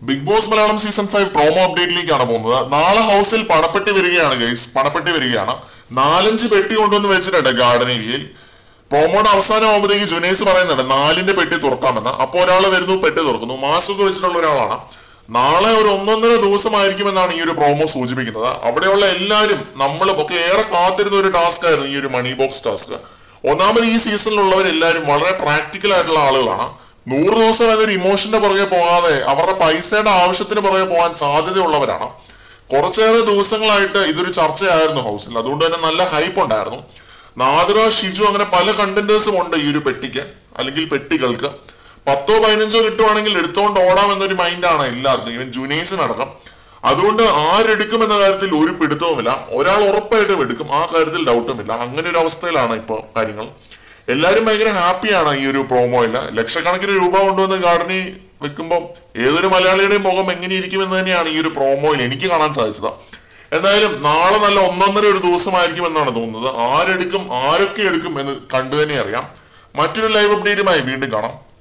big Boss Malayalam season five promo അപ്ഡേറ്റിലേക്കാണ് പോകുന്നത് നാളെ ഹൗസിൽ പണപ്പെട്ടി വരികയാണ് ഗൈസ് പണപ്പെട്ടി വരികയാണ് നാലഞ്ച് പെട്ടി കൊണ്ടുവന്ന് വെച്ചിട്ടുണ്ട് ഗാർഡൻ ഏരിയയിൽ പ്രോമോയുടെ അവസാനം ആകുമ്പോഴത്തേക്ക് ജുനേസ് പറയുന്നുണ്ട് നാലിന്റെ പെട്ടി തുറക്കാമെന്ന് അപ്പോൾ ഒരാൾ വരുന്നു പെട്ടി തുറക്കുന്നു മാസ്ക് ഒക്കെ വെച്ചിട്ടുള്ള ഒരാളാണ് നാളെ ഒരു ഒന്നൊന്നര ദിവസമായിരിക്കുമെന്നാണ് ഈ ഒരു പ്രോമോ സൂചിപ്പിക്കുന്നത് അവിടെയുള്ള എല്ലാവരും നമ്മളും ഒക്കെ ഏറെ കാത്തിരുന്ന ഒരു ടാസ്ക് ആയിരുന്നു ഈ ഒരു മണി ബോക്സ് ടാസ്ക് ഒന്നാമത് ഈ സീസണിലുള്ളവർ എല്ലാവരും വളരെ പ്രാക്ടിക്കൽ ആയിട്ടുള്ള ആളുകളാണ് നൂറ് ദിവസം എന്നൊരു ഇമോഷന്റെ പുറകെ പോകാതെ അവരുടെ പൈസയുടെ ആവശ്യത്തിന് പുറകെ പോകാൻ സാധ്യതയുള്ളവരാണ് കുറച്ചേറെ ദിവസങ്ങളായിട്ട് ഇതൊരു ചർച്ചയായിരുന്നു ഹൗസിൽ അതുകൊണ്ട് തന്നെ നല്ല ഹൈപ്പ് ഉണ്ടായിരുന്നു നാദിറ ഷിജു അങ്ങനെ പല കണ്ടന്റേഴ്സും ഉണ്ട് ഈ ഒരു പെട്ടിക്ക് അല്ലെങ്കിൽ പെട്ടികൾക്ക് പത്തോ പതിനഞ്ചോ കിട്ടുവാണെങ്കിൽ എടുത്തോണ്ട് ഓടാം എന്നൊരു മൈൻഡാണ് എല്ലാവർക്കും ഇവൻ ജുനേസിനടക്കം അതുകൊണ്ട് ആരെടുക്കും എന്ന കാര്യത്തിൽ ഒരു പിടുത്തവുമില്ല ഒരാൾ ഉറപ്പായിട്ടും എടുക്കും ആ കാര്യത്തിൽ ഡൗട്ടുമില്ല അങ്ങനെ ഒരു അവസ്ഥയിലാണ് ഇപ്പോൾ കാര്യങ്ങൾ എല്ലാവരും ഭയങ്കര ഹാപ്പിയാണ് ഈ ഒരു പ്രോമോയിൽ ലക്ഷക്കണക്കിന് രൂപ കൊണ്ടുവന്ന് ഗാർഡനി വെക്കുമ്പോൾ ഏതൊരു മലയാളിയുടെയും മുഖം എങ്ങനെ ഇരിക്കുമെന്ന് തന്നെയാണ് ഈ ഒരു പ്രോമോയിൽ എനിക്ക് കാണാൻ സാധിച്ചത് എന്തായാലും നാളെ നല്ല ഒന്നൊന്നര ഒരു ദിവസമായിരിക്കും എന്നാണ് തോന്നുന്നത് ആരെടുക്കും ആരൊക്കെ എടുക്കും എന്ന് കണ്ടു തന്നെ അറിയാം മറ്റൊരു ലൈവ് അപ്ഡേറ്റുമായി വീണ്ടും കാണാം